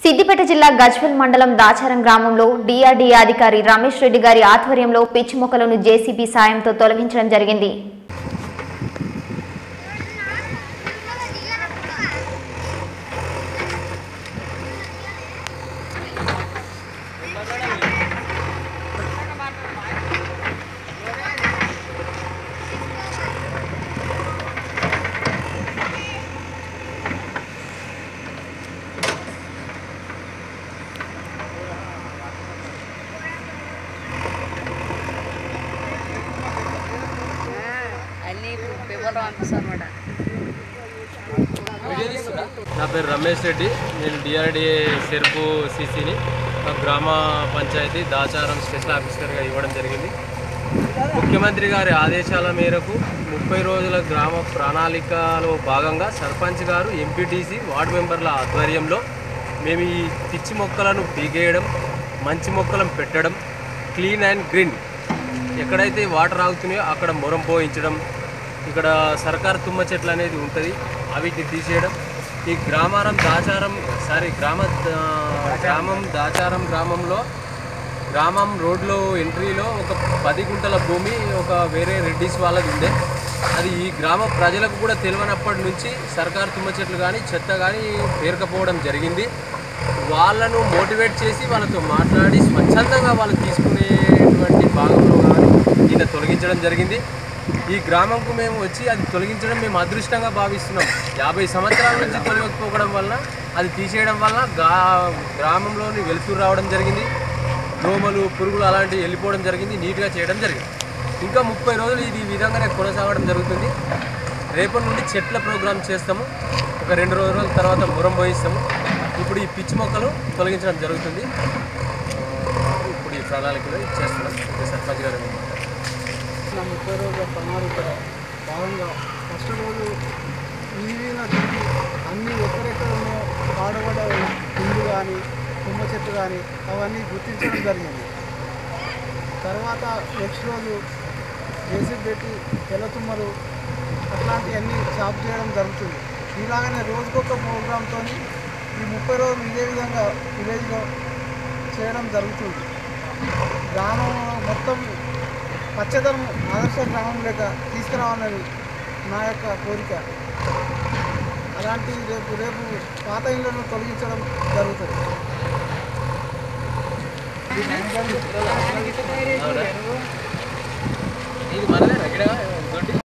సిద్దిపేట జిల్లా గజ్వెల్ మండలం దాచారం గ్రామంలో డిఆర్డీఏ అధికారి రమేష్ రెడ్డి గారి ఆధ్వర్యంలో పిచ్చి మొక్కలను జేసీబీ సాయంతో తొలగించడం జరిగింది అన్నీ ఇప్పుడు పేపర్లో పంపిస్తాను అనమాట నా పేరు రమేష్ రెడ్డి నేను డిఆర్డిఏ సెర్పు సిసిని మా గ్రామ పంచాయతీ దాచారం స్పెషల్ ఆఫీసర్గా ఇవ్వడం జరిగింది ముఖ్యమంత్రి గారి ఆదేశాల మేరకు ముప్పై రోజుల గ్రామ ప్రణాళికలో భాగంగా సర్పంచ్ గారు ఎంపీటీసీ వార్డు మెంబర్ల ఆధ్వర్యంలో మేము ఈ పిచ్చి మొక్కలను పీకేయడం మంచి మొక్కలను పెట్టడం క్లీన్ అండ్ గ్రీన్ ఎక్కడైతే వాటర్ ఆగుతున్నాయో అక్కడ మొరం పోయించడం ఇక్కడ సర్కార్ తుమ్మ చెట్లు అనేది ఉంటుంది అవిటిని తీసేయడం ఈ గ్రామారం దాచారం సారీ గ్రామ దా- గ్రామం దాచారం గ్రామంలో గ్రామం రోడ్లో ఎంట్రీలో ఒక పది గుంటల భూమి ఒక వేరే రెడ్డిస్ వాళ్ళది ఉండే అది ఈ గ్రామ ప్రజలకు కూడా తెలియనప్పటి నుంచి సర్కార్ తుమ్మ చెట్లు కానీ చెత్త కానీ పేరుకపోవడం జరిగింది వాళ్ళను మోటివేట్ చేసి వాళ్ళతో మాట్లాడి స్వచ్ఛందంగా వాళ్ళు తీసుకునేటువంటి భాగంలో కానీ ఈయన తొలగించడం జరిగింది ఈ గ్రామంకు మేము వచ్చి అది తొలగించడం మేము అదృష్టంగా భావిస్తున్నాం యాభై సంవత్సరాల నుంచి తొలగకపోవడం వల్ల అది తీసేయడం వల్ల గా గ్రామంలోని వెలుతురు రావడం జరిగింది దోమలు పురుగులు అలాంటివి వెళ్ళిపోవడం జరిగింది నీట్గా చేయడం జరిగింది ఇంకా ముప్పై రోజులు ఇది ఈ విధంగానే కొనసాగడం జరుగుతుంది రేపటి నుండి చెట్ల ప్రోగ్రామ్ చేస్తాము ఒక రెండు రోజుల తర్వాత మురం పోయిస్తాము ఇప్పుడు ఈ పిచ్చి మొక్కలు తొలగించడం జరుగుతుంది ఆ, ఇప్పుడు ఈ ప్రణాళికలో ఇది చేస్తున్నాం ఇది సర్పంచ్ గారు నా ముప్పై రోజుల ప్రణాళిక భాగంగా ఫస్ట్ రోజు వీధిన తిరిగి అన్ని ఎక్కడెక్కడ ఉన్నాయో పాడబడ ఇల్లు కానీ తుమ్మ చెట్టు కానీ అవన్నీ గుర్తించడం జరిగింది తర్వాత నెక్స్ట్ రోజు జేసీ పెట్టి తెల్ల తుమ్మలు అట్లాంటివన్నీ సాఫ్ చేయడం జరుగుతుంది ఇలాగనే రోజుకొక ప్రోగ్రాంతో ఈ ముప్పై రోజులు ఇదే విధంగా విలేజ్లో చేయడం జరుగుతుంది గ్రామం మొత్తం పచ్చదనం ఆదర్శ గ్రామం లేక తీసుకురావాలని నా యొక్క కోరిక అలాంటి రేపు రేపు పాత ఇళ్లను తొలగించడం జరుగుతుంది అవునా? ఇది మనదే ఇక్కడ